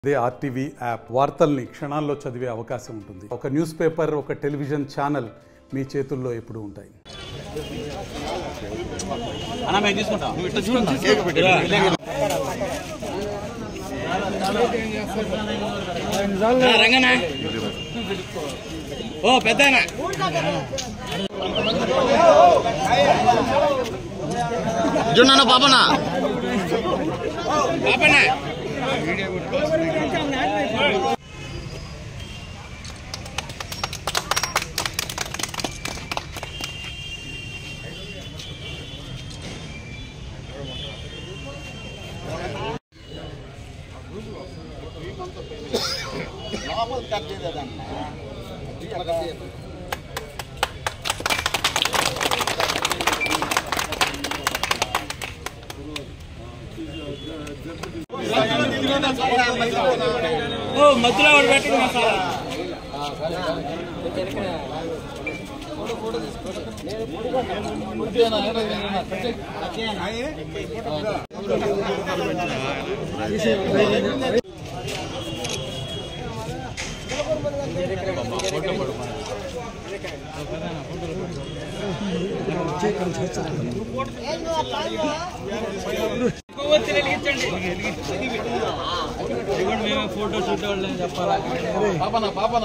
అదే RTV app వార్తల్ని క్షణాల్లో చదివే అవకాశం ఉంటుంది ఒక న్యూస్ పేపర్ ఒక టెలివిజన్ ఛానల్ మీ చేతుల్లో ఎప్పుడూ ఉంటాయి అన్న మేము తీసుకుంటాం నువ్వు ఇట్లా చూడు రంగనా ఓ పెద్ద జున్న పాపనా పాపనా ఓ మధ్యలో వాడు పెట్టండి మసాలా ఫోటో షూట్ వాళ్ళని చెప్పాలా పాపన పాపన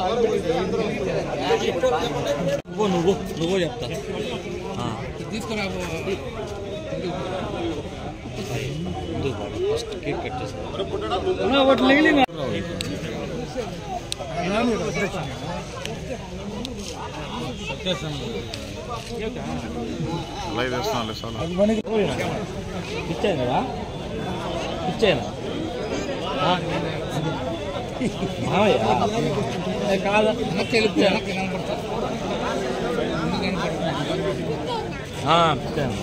నువ్వు నువ్వు నువ్వు చెప్తా తీసుకురా ఫస్ట్ కేక్ కట్ చేస్తా లైవ్ వేస్తున్నాను చాలా ఇచ్చాను కదా ఇచ్చాను మావయ్య కాదా ఇచ్చాను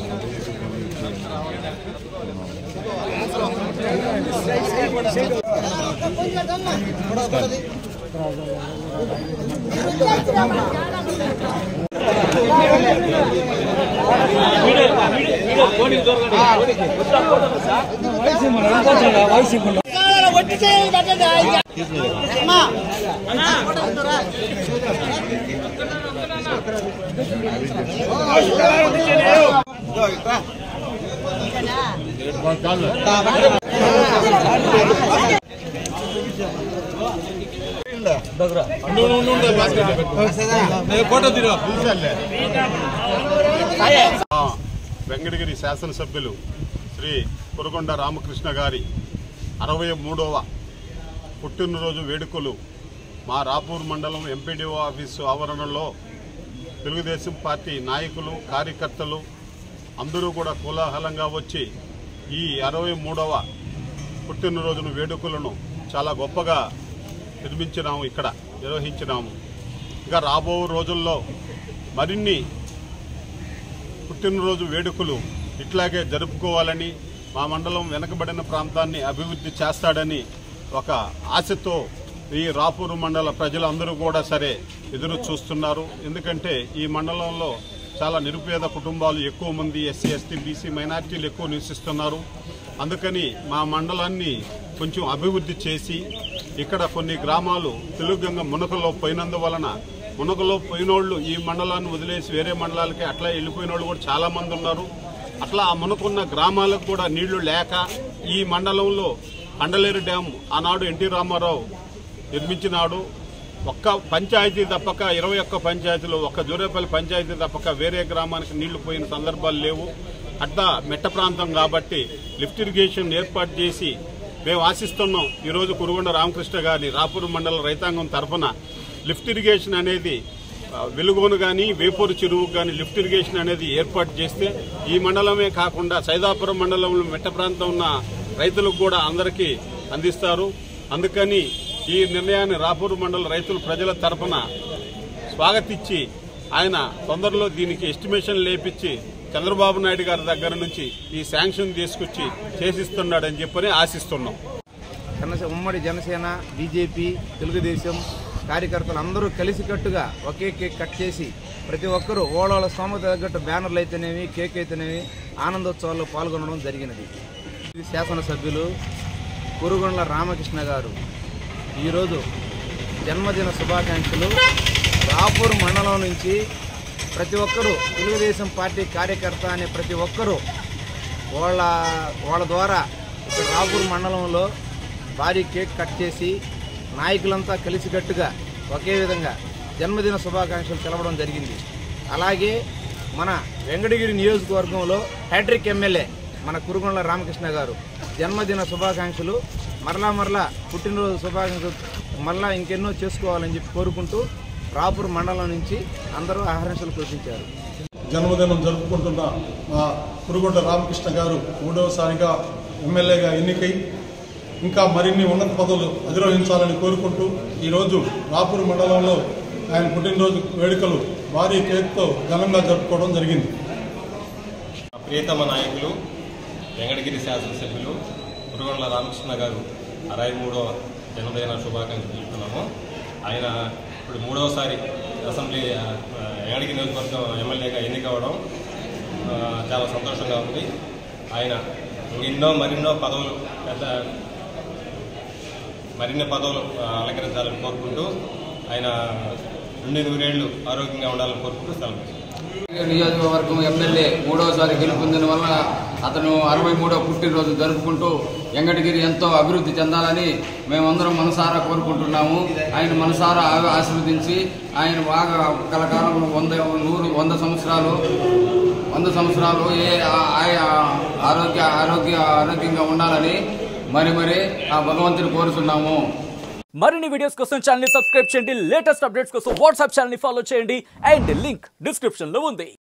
ఫోటో తీరు వెంకటగిరి శాసనసభ్యులు శ్రీ కురకొండ రామకృష్ణ గారి అరవై మూడవ పుట్టినరోజు వేడుకలు మా రాపూర్ మండలం ఎంపీడీఓ ఆఫీసు ఆవరణలో తెలుగుదేశం పార్టీ నాయకులు కార్యకర్తలు అందరూ కూడా కోలాహలంగా వచ్చి ఈ అరవై మూడవ పుట్టినరోజును వేడుకలను చాలా గొప్పగా నిర్మించినాము ఇక్కడ నిర్వహించినాము ఇంకా రాబో రోజుల్లో మరిన్ని పుట్టినరోజు వేడుకలు ఇట్లాగే జరుపుకోవాలని మా మండలం వెనకబడిన ప్రాంతాన్ని అభివృద్ధి చేస్తాడని ఒక ఆశతో ఈ రాపూరు మండల ప్రజలందరూ కూడా సరే ఎదురు చూస్తున్నారు ఎందుకంటే ఈ మండలంలో చాలా నిరుపేద కుటుంబాలు ఎక్కువ మంది ఎస్సీ ఎస్టీ బీసీ మైనార్టీలు ఎక్కువ నివసిస్తున్నారు అందుకని మా మండలాన్ని కొంచెం అభివృద్ధి చేసి ఇక్కడ కొన్ని గ్రామాలు తెలుగంగ మునకలో పోయినందువలన మునకలో పోయినోళ్ళు ఈ మండలాన్ని వదిలేసి వేరే మండలాలకి అట్లా వెళ్ళిపోయిన వాళ్ళు కూడా చాలా మంది ఉన్నారు అట్లా ఆ మునకున్న గ్రామాలకు కూడా నీళ్లు లేక ఈ మండలంలో అండలేరు డ్యామ్ ఆనాడు ఎన్టీ రామారావు నిర్మించినాడు ఒక్క పంచాయతీ తప్పక ఇరవై ఒక్క పంచాయతీలో ఒక్క జూరేపల్లి పంచాయతీ తప్పక వేరే గ్రామానికి నీళ్లు పోయిన సందర్భాలు లేవు అట్లా మెట్ట ప్రాంతం కాబట్టి లిఫ్ట్ ఇరిగేషన్ ఏర్పాటు చేసి మేము ఆశిస్తున్నాం ఈరోజు కురుగొండ రామకృష్ణ గారిని రాపూర్ మండల రైతాంగం తరఫున లిఫ్ట్ ఇరిగేషన్ అనేది ఆ, వెలుగోను కానీ వేపూరు చెరువుకు కానీ లిఫ్ట్ ఇరిగేషన్ అనేది ఏర్పాటు చేస్తే ఈ మండలమే కాకుండా సైదాపురం మండలంలో మెట్ట ప్రాంతం ఉన్న రైతులకు కూడా అందరికీ అందిస్తారు అందుకని ఈ నిర్ణయాన్ని రాపూర్ మండల రైతుల ప్రజల తరఫున స్వాగతించి ఆయన తొందరలో దీనికి ఎస్టిమేషన్ లేపించి చంద్రబాబు నాయుడు గారి దగ్గర నుంచి ఈ శాంక్షన్ తీసుకొచ్చి చేసిస్తున్నాడని చెప్పని ఆశిస్తున్నాం జనసే ఉమ్మడి జనసేన బీజేపీ తెలుగుదేశం కార్యకర్తలు అందరూ కలిసికట్టుగా ఒకే కేక్ కట్ చేసి ప్రతి ఒక్కరూ ఓడోళ్ళ స్తోమత తగ్గట్టు బ్యానర్లు అయితేనేమి కేక్ అయితేనేమి ఆనందోత్సవాల్లో పాల్గొనడం జరిగినది ఇది శాసనసభ్యులు కురుగొండ్ల రామకృష్ణ గారు ఈరోజు జన్మదిన శుభాకాంక్షలు రాపూర్ మండలం నుంచి ప్రతి ఒక్కరూ తెలుగుదేశం పార్టీ కార్యకర్త అనే ప్రతి ఒక్కరూ వాళ్ళ వాళ్ళ ద్వారా ఇక్కడ రాపూర్ మండలంలో భారీ కేక్ కట్ చేసి నాయకులంతా కలిసికట్టుగా ఒకే విధంగా జన్మదిన శుభాకాంక్షలు తెలపడం జరిగింది అలాగే మన వెంకటగిరి నియోజకవర్గంలో హ్యాట్రిక్ ఎమ్మెల్యే మన కురుగొండ్ల రామకృష్ణ గారు జన్మదిన శుభాకాంక్షలు మరలా మరలా పుట్టినరోజు శుభాకాంక్షలు మరలా ఇంకెన్నో చేసుకోవాలని చెప్పి కోరుకుంటూ రాపూర్ మండలం నుంచి అందరూ ఆహర్నిశలు కురిపించారు జన్మదినం జరుపుకుంటున్న మా కురుగొండ రామకృష్ణ గారు మూడవసారిగా ఎమ్మెల్యేగా ఎన్నికై ఇంకా మరిన్ని ఉన్నత పదవులు అధిరోహించాలని కోరుకుంటూ ఈరోజు రాపూర్ మండలంలో ఆయన పుట్టినరోజు వేడుకలు భారీ కేక్తో ఘనంగా జరుపుకోవడం జరిగింది ప్రియతమ నాయకులు వెంకటగిరి శాసనసభ్యులు మురుగొండల రామకృష్ణ గారు అరవై మూడవ జన్మదిన శుభాకాంక్షలు తెలుపుతున్నాము ఆయన ఇప్పుడు మూడవసారి అసెంబ్లీ ఆ, వెంకటగిరి నియోజకవర్గం ఎమ్మెల్యేగా ఎన్నికవడం ఆ, చాలా సంతోషంగా ఉంది ఆయన ఎన్నో మరెన్నో పదవులు పెద్ద మరిన్ని పదవులు ఆ, అలంకరించాలని కోరుకుంటూ ఆయన రెండు నూరేళ్లు ఆరోగ్యంగా ఉండాలని కోరుకుంటూ సెలవు నియోజకవర్గం ఎమ్మెల్యే మూడోసారి గెలుపొందిన వల్ల అతను అరవై మూడో పుట్టినరోజు జరుపుకుంటూ వెంకటగిరి ఎంతో అభివృద్ధి చెందాలని మేమందరం మనసారా కోరుకుంటున్నాము ఆయన మనసారా ఆ- ఆశీర్వదించి ఆయన బాగా కలకాలం వంద నూరు వంద సంవత్సరాలు వంద సంవత్సరాలు ఏ ఆ- ఆ- ఆరోగ్య ఆరోగ్య ఆరోగ్యంగా ఉండాలని మరి మరి ఆ భగవంతుని కోరుతున్నాము మరిన్ని వీడియోస్ కోసం ఛానల్ ని సబ్స్క్రైబ్ చేయండి లేటెస్ట్ అప్డేట్స్ కోసం వాట్సాప్ ఛానల్ ని ఫాలో చేయండి అండ్ లింక్ డిస్క్రిప్షన్ లో ఉంది